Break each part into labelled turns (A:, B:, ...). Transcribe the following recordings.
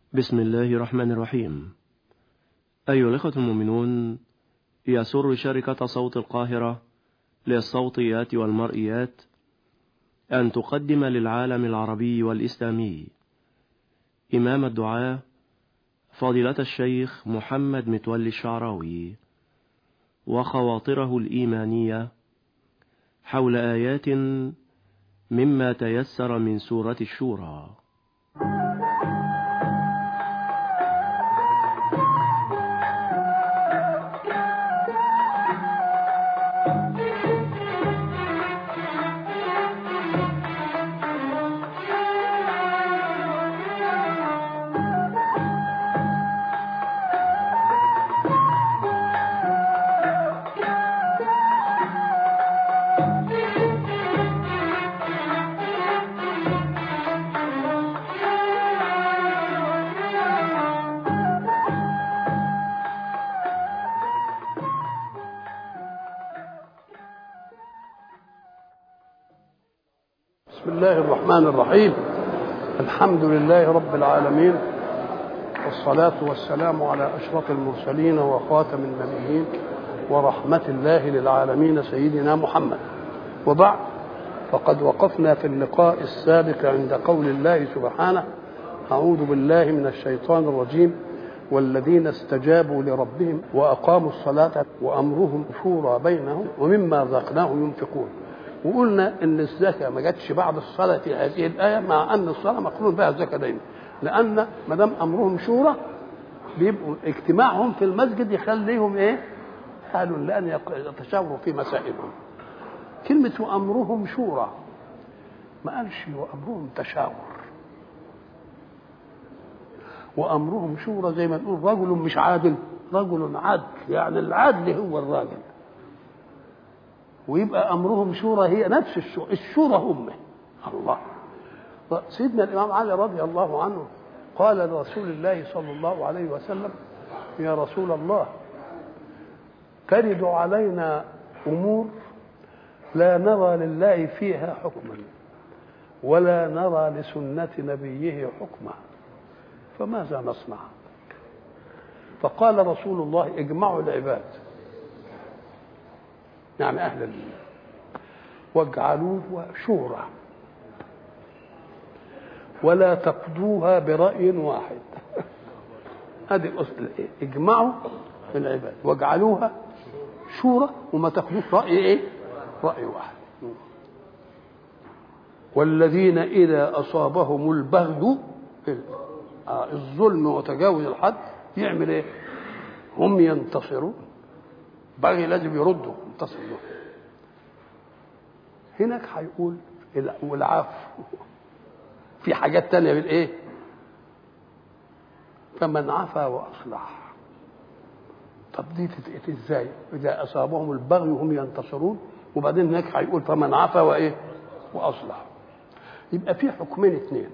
A: بسم الله الرحمن الرحيم أيها الأخوة المؤمنون يسر شركة صوت القاهرة للصوتيات والمرئيات أن تقدم للعالم العربي والإسلامي إمام الدعاة فضيلة الشيخ محمد متولي الشعراوي وخواطره الإيمانية حول آيات مما تيسر من سورة الشورى
B: بسم الله الرحمن الرحيم الحمد لله رب العالمين والصلاة والسلام على أشرف المرسلين وخاتم النبيين ورحمة الله للعالمين سيدنا محمد وبعد فقد وقفنا في اللقاء السابق عند قول الله سبحانه أعوذ بالله من الشيطان الرجيم والذين استجابوا لربهم وأقاموا الصلاة وأمرهم شورى بينهم ومما رزقناهم ينفقون وقلنا ان الزكاه ما جاتش بعد الصلاه في هذه الايه مع ان الصلاه مقرون بها الزكاه دايما لان ما دام امرهم شورى بيبقوا اجتماعهم في المسجد يخليهم ايه؟ حال لان يتشاوروا في مسائلهم كلمه وامرهم شورى ما قالش وامرهم تشاور وامرهم شورى زي ما نقول رجل مش عادل رجل عدل يعني العدل هو الراجل ويبقى امرهم شورى هي نفس الشورى الشورى هم الله سيدنا الامام علي رضي الله عنه قال لرسول الله صلى الله عليه وسلم يا رسول الله ترد علينا امور لا نرى لله فيها حكما ولا نرى لسنه نبيه حكما فماذا نصنع فقال رسول الله اجمعوا العباد يعني أهل الدين واجعلوه شورى ولا تقضوها برأي واحد هذه اجمعوا في العباد واجعلوها شورى وما تاخدوش رأي ايه؟ رأي واحد والذين إذا أصابهم البغي الظلم وتجاوز الحد يعمل ايه؟ هم ينتصرون بغي لازم يردوا ينتصر له هناك هيقول والعفو في حاجات تانية بالايه فمن عفا واصلح طب دي تتقيت ازاي اذا اصابهم البغي وهم ينتصرون وبعدين هناك هيقول فمن عفا وايه واصلح يبقى في حكمين اثنين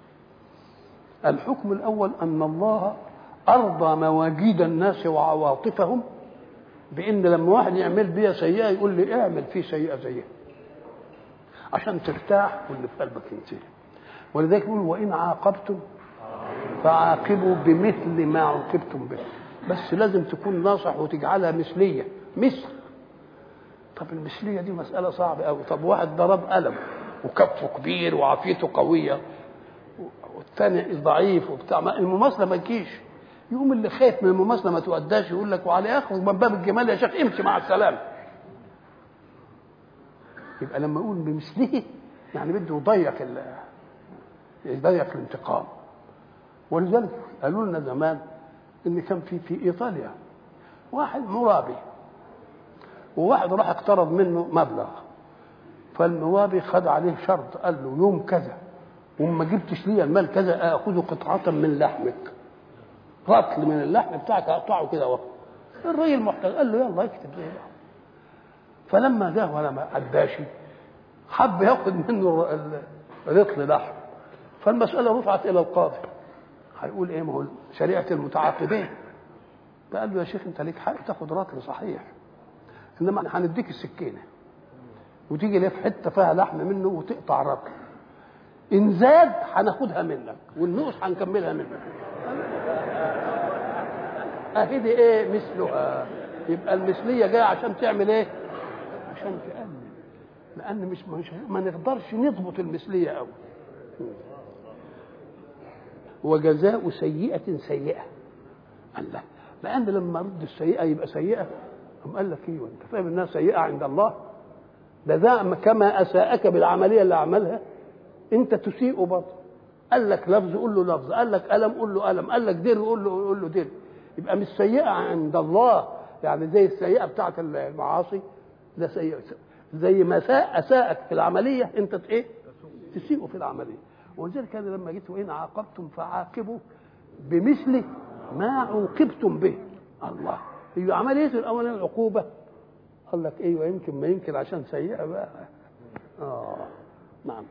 B: الحكم الاول ان الله ارضى مواجيد الناس وعواطفهم بان لما واحد يعمل بيها سيئه يقول لي اعمل فيه سيئه زيها عشان ترتاح واللي في قلبك ينتهي ولذلك يقول وان عاقبتم فعاقبوا بمثل ما عوقبتم به بس لازم تكون ناصح وتجعلها مثليه مثل طب المثليه دي مساله صعبه قوي طب واحد ضرب قلم وكفه كبير وعافيته قويه والثاني ضعيف وبتاع المماثله ما تجيش يقوم اللي خايف من المماثله ما تؤداش يقول لك وعلى اخر من باب الجمال يا شيخ امشي مع السلامه يبقى لما يقول بمثله يعني بده يضيق يضيق الانتقام ولذلك قالوا لنا زمان ان كان في في ايطاليا واحد مرابي وواحد راح اقترض منه مبلغ فالموابي خد عليه شرط قال له يوم كذا وما جبتش لي المال كذا اخذ قطعه من لحمك رطل من اللحم بتاعك اقطعه كده اهو الراجل محتاج قال له يلا اكتب زي ده فلما جه ولا ما عداشي حب ياخد منه رطل لحم فالمساله رفعت الى القاضي هيقول ايه ما هو شريعه المتعاقبين فقال له يا شيخ انت ليك حق تاخد رطل صحيح انما هنديك السكينه وتيجي ليه في حته فيها لحم منه وتقطع رطل ان زاد هناخدها منك والنقص هنكملها منك اهي دي ايه مثلها يبقى المثليه جايه عشان تعمل ايه عشان تقلل لان مش مش ما نقدرش نضبط المثليه قوي وجزاء سيئة سيئة الله لأن لما رد السيئة يبقى سيئة أم قال لك ايوه انت فاهم انها سيئة عند الله ده ده كما اساءك بالعملية اللي عملها انت تسيء برضه قال لك لفظ قول له لفظ قال لك ألم قول له ألم قال لك دير قول له قول له دير يبقى مش سيئة عند الله يعني زي السيئة بتاعت المعاصي ده سيئة زي ما ساء أساءك في العملية أنت إيه؟ تسيء في العملية ولذلك أنا لما جيت وإن عاقبتم فعاقبوا بمثل ما عوقبتم به الله هي عملية الأول العقوبة قال لك أيوه يمكن ما يمكن عشان سيئة بقى آه نعم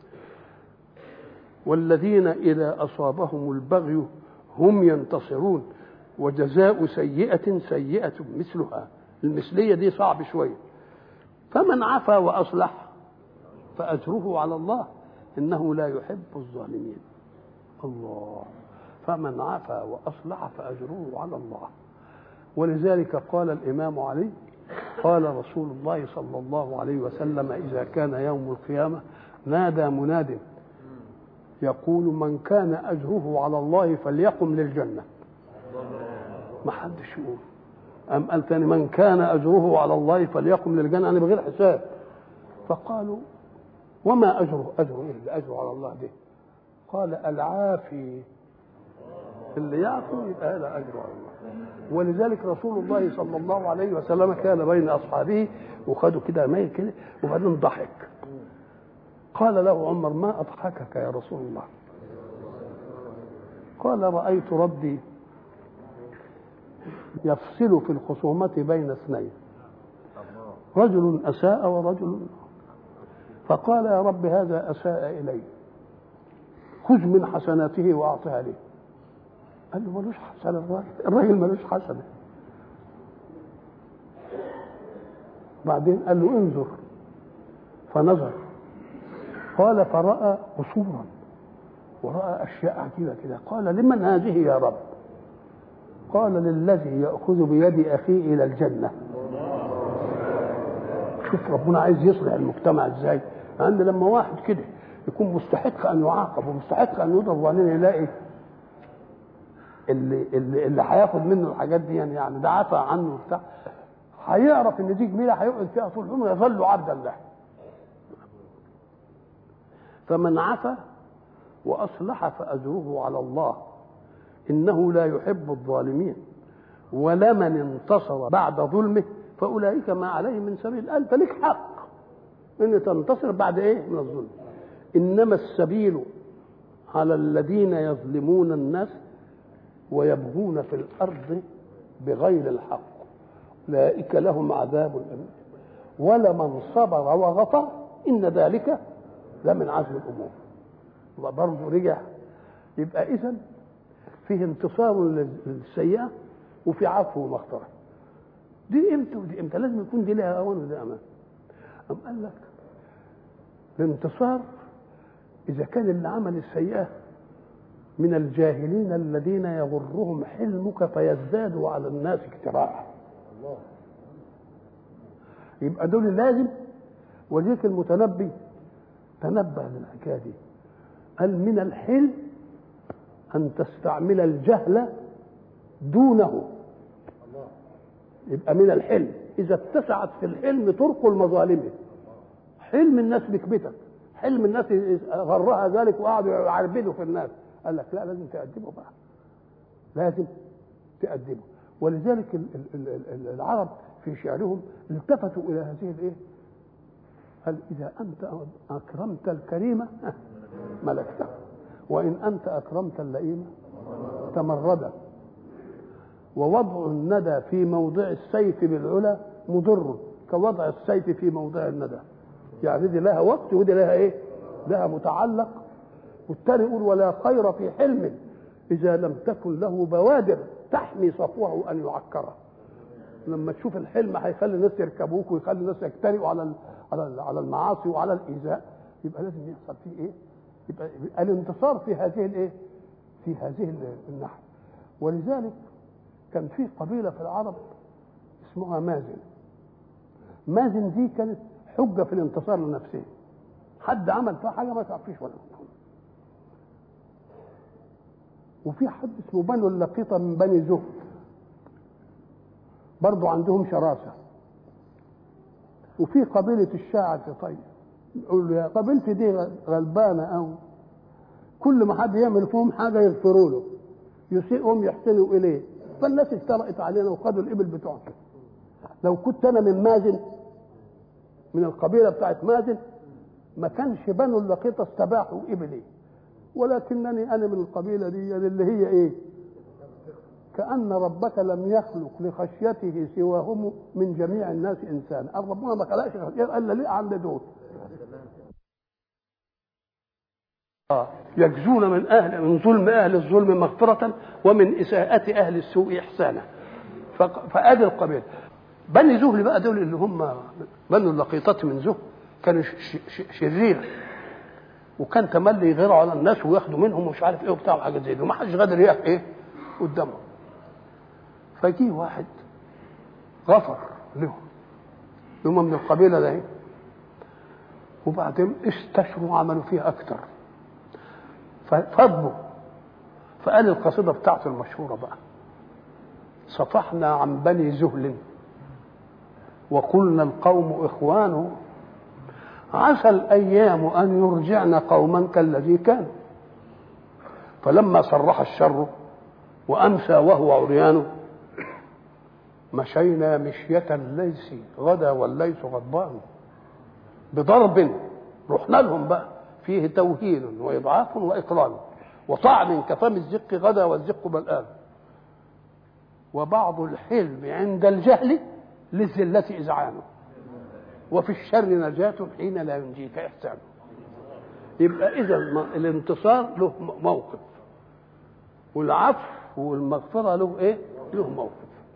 B: والذين إذا أصابهم البغي هم ينتصرون وجزاء سيئة سيئة مثلها المثلية دي صعب شوية فمن عفا وأصلح فأجره على الله إنه لا يحب الظالمين الله فمن عفا وأصلح فأجره على الله ولذلك قال الإمام علي قال رسول الله صلى الله عليه وسلم إذا كان يوم القيامة نادى مناد يقول من كان أجره على الله فليقم للجنة ما حدش يقول أم قال تاني من كان أجره على الله فليقم للجنة يعني بغير حساب فقالوا وما أجره أجره إيه اللي أجره على الله ده قال العافي اللي يعفو يبقى هذا أجره على الله ولذلك رسول الله صلى الله عليه وسلم كان بين أصحابه وخدوا كده ميل كده وبعدين ضحك قال له عمر ما أضحكك يا رسول الله قال رأيت ربي يفصل في الخصومة بين اثنين رجل أساء ورجل فقال يا رب هذا أساء إلي خذ من حسناته وأعطها لي قال له ملوش حسنة الراجل الراجل ملوش حسنة بعدين قال له انظر فنظر قال فرأى قصورا ورأى أشياء عجيبة كده قال لمن هذه يا رب قال للذي يأخذ بيد أخيه إلى الجنة شوف ربنا عايز يصلح المجتمع ازاي لأن لما واحد كده يكون مستحق أن يعاقب ومستحق أن يضرب وبعدين يلاقي اللي اللي اللي هياخد منه الحاجات دي يعني, يعني ده عفى عنه وبتاع هيعرف ان دي جميله هيقعد فيها طول عمره يظل عبدا له فمن عفا واصلح فاجره على الله انه لا يحب الظالمين ولمن انتصر بعد ظلمه فاولئك ما عليه من سبيل انت لك حق ان تنتصر بعد ايه من الظلم انما السبيل على الذين يظلمون الناس ويبغون في الارض بغير الحق اولئك لهم عذاب اليم ولمن صبر وغفر ان ذلك لمن عزم الامور برضه رجع يبقى اذا فيه انتصار للسيئه وفي عفو ومغفره دي امتى ودي امتى لازم يكون دي لها اوان ودي امان أم قال لك الانتصار اذا كان اللي عمل السيئه من الجاهلين الذين يغرهم حلمك فيزدادوا على الناس اكتراعا يبقى دول لازم ولذلك المتنبي تنبه للحكايه دي قال من الحلم ان تستعمل الجهل دونه يبقى من الحلم اذا اتسعت في الحلم طرق المظالم حلم الناس بكبتك حلم الناس غرها ذلك وقعدوا يعربدوا في الناس قال لك لا لازم تأدبه بقى لازم تأدبه ولذلك ال ال ال العرب في شعرهم التفتوا إلى هذه الإيه؟ قال إذا أنت أكرمت الكريمة ملكته وإن أنت أكرمت اللئيم تمرد ووضع الندى في موضع السيف بالعلا مضر كوضع السيف في موضع الندى يعني دي لها وقت ودي لها ايه لها متعلق والتاني يقول ولا خير في حلم اذا لم تكن له بوادر تحمي صفوه ان يعكره لما تشوف الحلم هيخلي الناس يركبوك ويخلي الناس يجترئوا على على على المعاصي وعلى الايذاء يبقى لازم يحصل فيه ايه؟ يبقى الانتصار في هذه الايه؟ في هذه الناحيه ولذلك كان في قبيلة في العرب اسمها مازن مازن دي كانت حجة في الانتصار لنفسه حد عمل فيها حاجة ما تعرفيش ولا وفي حد اسمه بنو اللقيطة من بني زهد برضو عندهم شراسة وفي قبيلة الشاعر في طيب يقول له يا قبيلتي دي غلبانة أوي كل ما حد يعمل فيهم حاجة يغفروا له يسيئهم يحسنوا إليه فالناس اجترأت علينا وخدوا الإبل بتوعته لو كنت أنا من مازن من القبيلة بتاعت مازن ما كانش بنو اللقيطة استباحوا إبلي ولكنني أنا من القبيلة دي اللي هي إيه كأن ربك لم يخلق لخشيته سواهم من جميع الناس إنسانا ربنا ما خلقش إلا ليه عند دول يجزون من أهل من ظلم أهل الظلم مغفرة ومن إساءة أهل السوء إحسانا فأدي القبيلة بني زهل بقى دول اللي هم بنو اللقيطات من زهل كانوا شرير وكان تملي يغيروا على الناس وياخدوا منهم ومش عارف ايه وبتاع وحاجات زي دي وما حدش قادر يقف ايه قدامهم فجي واحد غفر لهم هم من القبيله ده وبعدين استشروا وعملوا فيها اكتر ففضلوا فقال القصيده بتاعته المشهوره بقى صفحنا عن بني زهل وقلنا القوم اخوان عسى الايام ان يرجعن قوما كالذي كان فلما صرح الشر وامسى وهو عريان مشينا مشية الليث غدا والليث غضبان بضرب رحنا لهم بقى فيه توهين وإضعاف وإقرار وطعن كفم الزق غدا والزق بلآن وبعض الحلم عند الجهل للذلة إذعانه وفي الشر نجاة حين لا ينجيك إحسانه يبقى إذا الانتصار له موقف والعفو والمغفرة له إيه؟ له موقف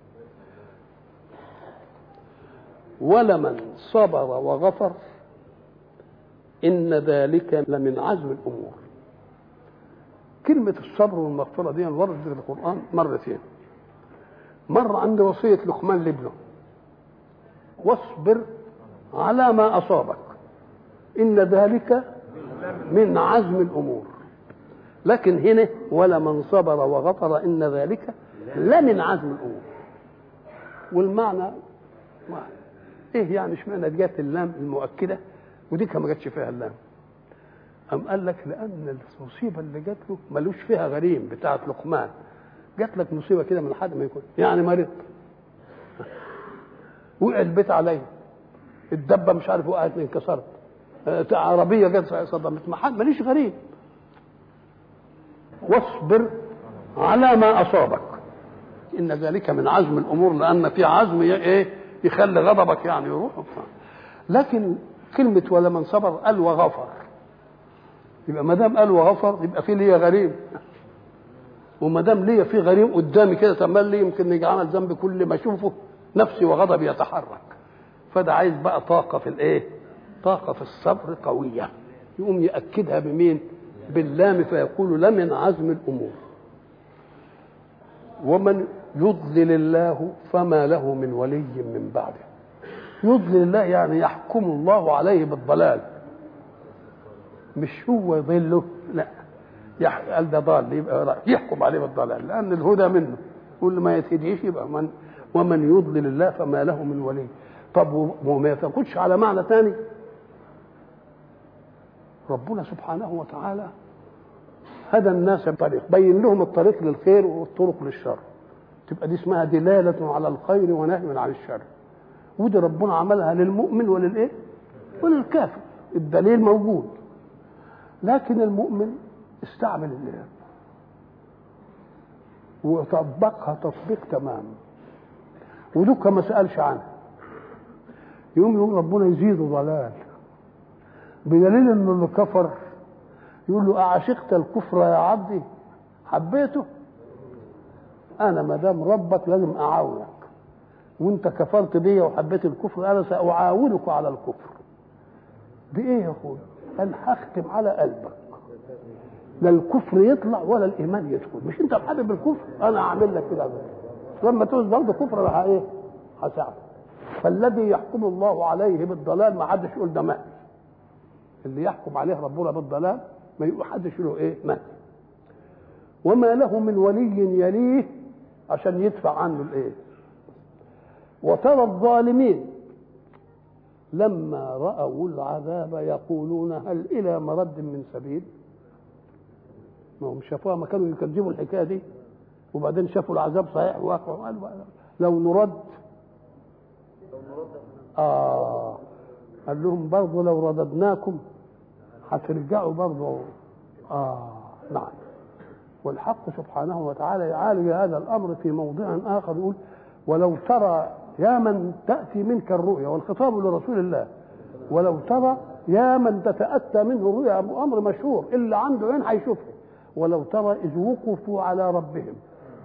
B: ولمن صبر وغفر إن ذلك لمن عزم الأمور كلمة الصبر والمغفرة دي وردت في القرآن مرتين مرة عند وصية لقمان لابنه واصبر على ما أصابك إن ذلك من عزم الأمور لكن هنا ولمن صبر وغفر إن ذلك لمن عزم الأمور والمعنى واحد ايه يعني اشمعنى جت اللام المؤكده ودي ما جاتش فيها اللام أم قال لك لأن المصيبة اللي جات له ملوش فيها غريم بتاعة لقمان جات لك مصيبة كده من حد ما يكون يعني مريض وقع البيت عليا الدبة مش عارف وقعت انكسرت عربية جت صدمت ما حد ماليش غريب واصبر على ما أصابك إن ذلك من عزم الأمور لأن في عزم إيه يخلي غضبك يعني يروح لكن كلمة ولا من صبر قال وغفر يبقى ما دام قال وغفر يبقى في ليا غريم وما دام ليا في غريم قدامي كده تملي يمكن يجي عمل ذنب كل ما اشوفه نفسي وغضبي يتحرك فده عايز بقى طاقة في الايه؟ طاقة في الصبر قوية يقوم يأكدها بمين؟ باللام فيقول لمن عزم الأمور ومن يضلل الله فما له من ولي من بعده يضلل الله يعني يحكم الله عليه بالضلال مش هو يضله لا قال ده ضال يبقى يحكم عليه بالضلال لان الهدى منه كل ما يتهديش يبقى من ومن يضلل الله فما له من ولي طب وما تاخدش على معنى ثاني ربنا سبحانه وتعالى هدى الناس بطريق بين لهم الطريق للخير والطرق للشر تبقى دي اسمها دلالة على الخير ونهي عن الشر ودي ربنا عملها للمؤمن وللايه وللكافر الدليل موجود لكن المؤمن استعمل الله وطبقها تطبيق تمام ودك ما سألش عنها يقوم يقول ربنا يزيده ضلال بدليل انه اللي كفر يقول له أعشقت الكفر يا عبدي حبيته أنا ما دام ربك لازم أعاونك وأنت كفرت بيا وحبيت الكفر أنا سأعاونك على الكفر بإيه يا أخويا؟ قال هختم على قلبك لا الكفر يطلع ولا الإيمان يدخل مش أنت حابب الكفر أنا أعمل لك كده لما تعوز برضه كفر راح ايه هساعده فالذي يحكم الله عليه بالضلال ما حدش يقول ده مات اللي يحكم عليه ربنا بالضلال ما يقول حدش يقول ايه مات وما له من ولي يليه عشان يدفع عنه الايه وترى الظالمين لما رأوا العذاب يقولون هل إلى مرد من سبيل ما هم شافوها ما كانوا يكذبوا الحكاية دي وبعدين شافوا العذاب صحيح واقع وقالوا لو نرد آه قال لهم برضه لو رددناكم هترجعوا برضه آه نعم والحق سبحانه وتعالى يعالج هذا الأمر في موضع آخر يقول ولو ترى يا من تأتي منك الرؤيا والخطاب لرسول الله ولو ترى يا من تتأتى منه الرؤيا أمر مشهور اللي عنده عين هيشوفها ولو ترى إذ وقفوا على ربهم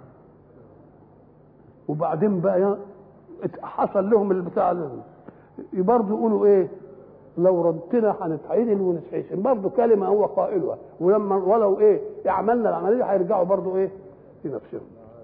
B: وبعدين بقى حصل لهم البتاع برضه يقولوا ايه لو ردتنا هنتعدل ونتحسن برضه كلمه هو قائلها ولما ولو ايه عملنا العمليه هيرجعوا برضه ايه في نفسهم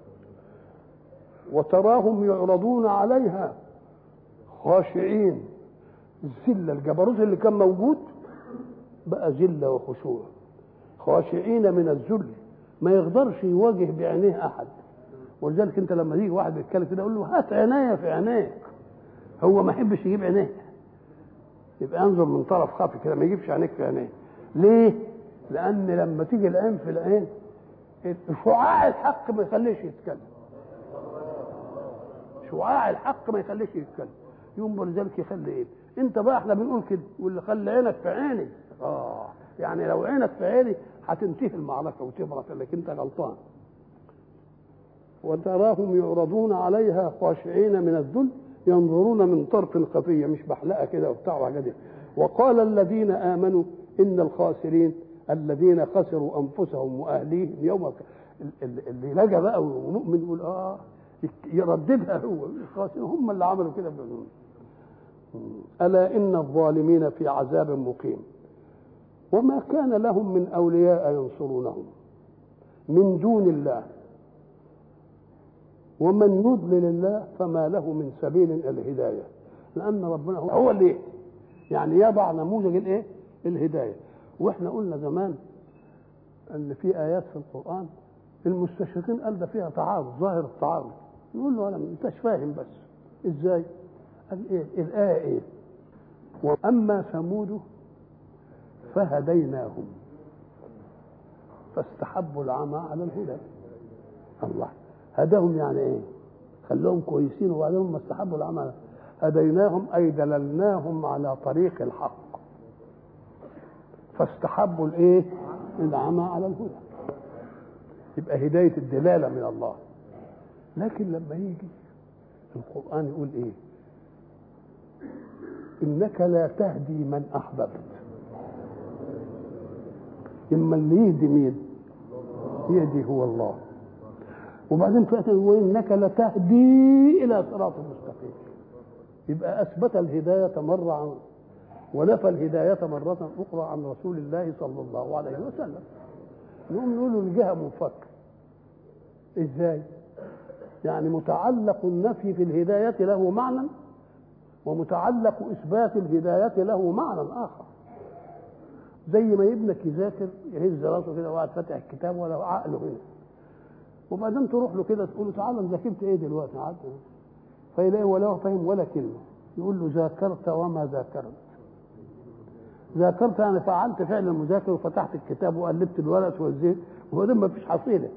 B: وتراهم يعرضون عليها خاشعين الذله الجبروت اللي كان موجود بقى ذله وخشوع خاشعين من الذل ما يقدرش يواجه بعينيه احد ولذلك انت لما يجي واحد بيتكلم كده يقول له هات عينيا في عينيك هو ما يحبش يجيب عينيه يبقى انظر من طرف خفي كده ما يجيبش عينيك في عينيه ليه؟ لان لما تيجي العين في العين شعاع الحق ما يخليش يتكلم شعاع الحق ما يخليش يتكلم يوم ولذلك يخلي ايه؟ انت بقى احنا بنقول كده واللي خلي عينك في عيني اه يعني لو عينك في عيني هتنتهي المعركه وتبرك لكن انت غلطان وتراهم يعرضون عليها خاشعين من الذل ينظرون من طرف خفية مش بحلقة كده وبتاع وحاجات دي وقال الذين آمنوا إن الخاسرين الذين خسروا أنفسهم وأهليهم يوم اللي لجا بقى ومؤمن يقول آه يرددها هو الخاسرين هم اللي عملوا كده ألا إن الظالمين في عذاب مقيم وما كان لهم من أولياء ينصرونهم من دون الله ومن يضلل الله فما له من سبيل الهدايه لان ربنا هو اللي يهدي يعني يضع نموذج الايه الهدايه واحنا قلنا زمان ان في ايات في القران المستشرقين قال ده فيها تعارض ظاهر التعارض نقول له انا ما انتش فاهم بس ازاي قال ايه الايه ايه واما ثمود فهديناهم فاستحبوا العمى على الهدى الله هداهم يعني ايه خلوهم كويسين وبعدين ما استحبوا العمل هديناهم اي دللناهم على طريق الحق فاستحبوا الايه العمى على الهدى يبقى هدايه الدلاله من الله لكن لما يجي القران يقول ايه انك لا تهدي من احببت اما اللي يهدي مين يهدي هو الله وبعدين فاتت وانك لتهدي الى صراط مستقيم يبقى اثبت الهدايه مره عن ونفى الهدايه مره اخرى عن رسول الله صلى الله عليه وسلم نقوم نقول له الجهه منفك ازاي يعني متعلق النفي في الهدايه له معنى ومتعلق اثبات الهدايه له معنى اخر زي ما ابنك يذاكر يهز راسه كده وقاعد فاتح الكتاب ولا عقله هنا وبعدين تروح له كده تقول له تعالى ذاكرت ايه دلوقتي عاد فيلاقي ولا فاهم ولا كلمه يقول له ذاكرت وما ذاكرت ذاكرت يعني فعلت فعل المذاكره وفتحت الكتاب وقلبت الورق ووزيت وبعدين ما فيش حصيله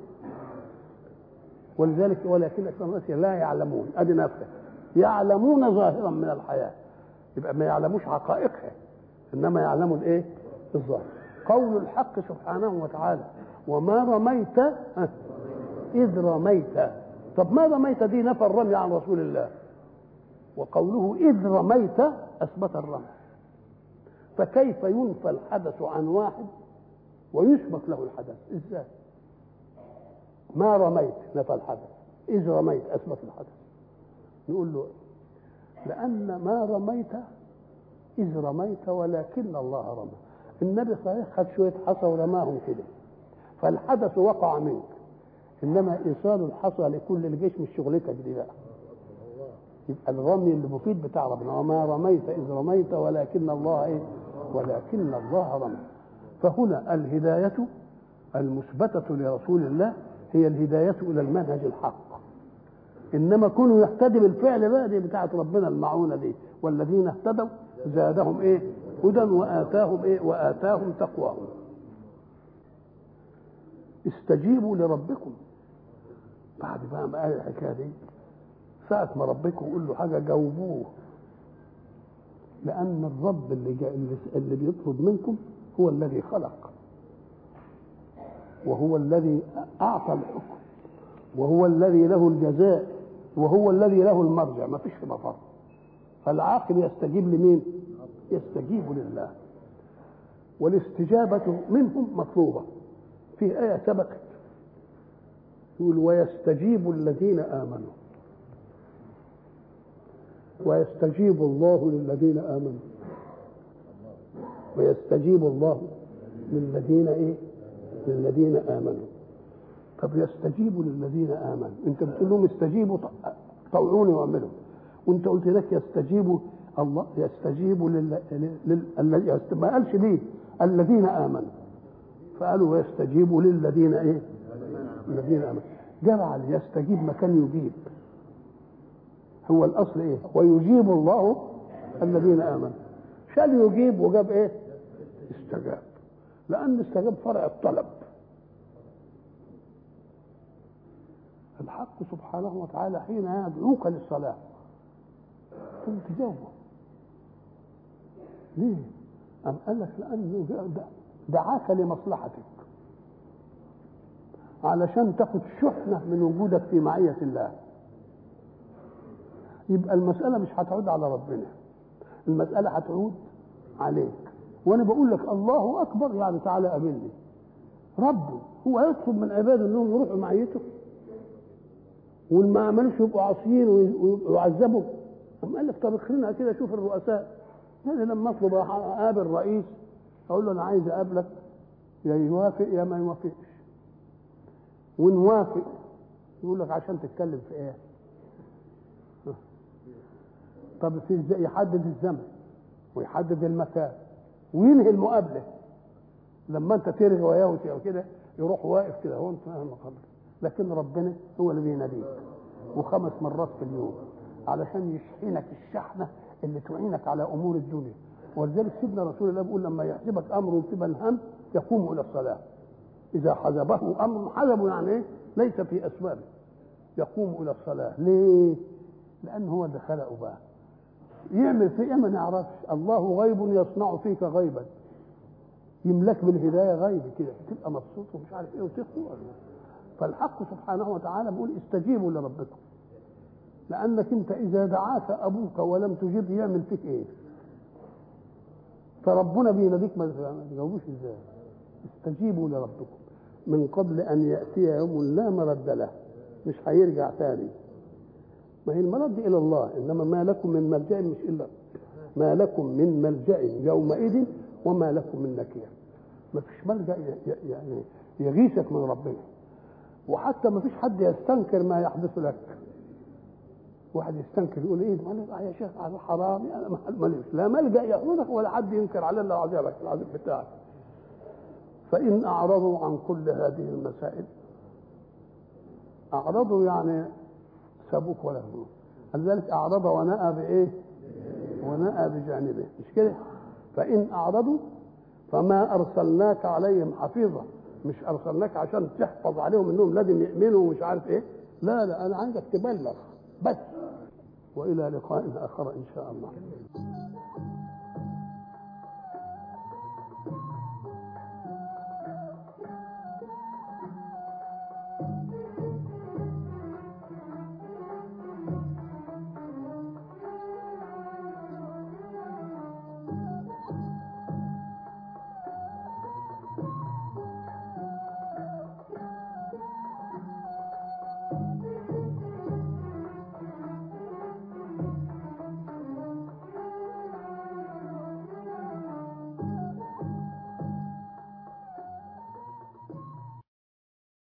B: ولذلك ولكن اكثر الناس لا يعلمون ادي نفسه يعلمون ظاهرا من الحياه يبقى ما يعلموش حقائقها انما يعلموا الايه الظاهر قول الحق سبحانه وتعالى وما رميت إذ رميت طب ما رميت دي نفى الرمي عن رسول الله وقوله إذ رميت أثبت الرمي فكيف ينفى الحدث عن واحد ويثبت له الحدث ازاي ما رميت نفى الحدث إذ رميت أثبت الحدث نقول له لأن ما رميت إذ رميت ولكن الله رمى النبي صحيح خد شوية حصى ورماهم كده فالحدث وقع منك انما ايصال الحصى لكل الجيش مش شغلتك دي بقى يبقى الرمي اللي مفيد بتاع ربنا وما رميت اذ رميت ولكن الله ايه ولكن الله رمى فهنا الهدايه المثبته لرسول الله هي الهدايه الى المنهج الحق انما كونوا يهتدي بالفعل بقى دي بتاعت ربنا المعونه دي والذين اهتدوا زادهم ايه هدى واتاهم ايه واتاهم تقواهم استجيبوا لربكم بعد بقى ما قال الحكايه دي ساعة ما ربكم يقول له حاجة جاوبوه لأن الرب اللي جا اللي, اللي بيطلب منكم هو الذي خلق وهو الذي أعطى الحكم وهو الذي له الجزاء وهو الذي له المرجع ما فيش مفر فالعاقل يستجيب لمين يستجيب لله والاستجابة منهم مطلوبة في آية سبقت يقول ويستجيب الذين آمنوا ويستجيب الله للذين آمنوا ويستجيب الله للذين ايه للذين آمنوا طب يستجيب للذين آمنوا انت بتقول لهم استجيبوا طوعوني واعملوا وانت قلت لك يستجيب الله يستجيب لل... لل... لل... ما قالش ليه الذين آمنوا فقالوا ويستجيب للذين ايه الذين آمنوا جعل يستجيب مكان يجيب هو الاصل ايه ويجيب الله الذين امنوا شال يجيب وجاب ايه استجاب لان استجاب فرع الطلب الحق سبحانه وتعالى حين يدعوك للصلاه ثم تجاوبه ليه أم قال لك لأنه دعاك لمصلحتك علشان تاخد شحنة من وجودك في معية الله يبقى المسألة مش هتعود على ربنا المسألة هتعود عليك وأنا بقول لك الله أكبر يعني تعالى قابلني ربه هو يطلب من عباده انهم يروحوا معيته واللي ما عملوش يبقوا عاصيين ويعذبوا أم قال لك طب اخرنا كده شوف الرؤساء يعني لما اطلب اقابل رئيس اقول له انا عايز اقابلك يا يوافق يا ما يوافقش ونوافق يقول لك عشان تتكلم في ايه طب في يحدد الزمن ويحدد المكان وينهي المقابله لما انت ترغي وياه او كده يروح واقف كده هو انت المقابله لكن ربنا هو اللي بيناديك وخمس مرات في اليوم علشان يشحنك الشحنه اللي تعينك على امور الدنيا ولذلك سيدنا رسول الله بيقول لما يحجبك امر في الهم يقوم الى الصلاه اذا حجبه امر حجبه يعني ايه ليس في اسبابه يقوم الى الصلاه ليه لان هو اللي خلقه بقى يعمل في ايه ما نعرفش الله غيب يصنع فيك غيبا يملك بالهدايه غيب كده تبقى مبسوط ومش عارف ايه وتخفي فالحق سبحانه وتعالى بيقول استجيبوا لربكم لانك انت اذا دعاك ابوك ولم تجب يعمل فيك ايه فربنا بيناديك ما تجاوبوش ازاي استجيبوا لربكم من قبل ان ياتي يوم لا مرد له مش هيرجع تاني ما هي المرد الى الله انما ما لكم من ملجا مش الا ما لكم من ملجا يومئذ وما لكم من نكير ما فيش ملجا يعني يغيثك من ربنا وحتى ما فيش حد يستنكر ما يحدث لك واحد يستنكر يقول ايه معلش يا شيخ هذا حرام انا ماليش لا ملجا ياخذك ولا حد ينكر على الا عذابك العذاب بتاعك فان اعرضوا عن كل هذه المسائل اعرضوا يعني سابوك ولا هدوك لذلك اعرض ونأى بايه ونأى بجانبه مش كده فان اعرضوا فما ارسلناك عليهم حفيظا مش ارسلناك عشان تحفظ عليهم انهم لازم يؤمنوا ومش عارف ايه لا لا انا عايزك تبلغ بس والى لقاء اخر ان شاء الله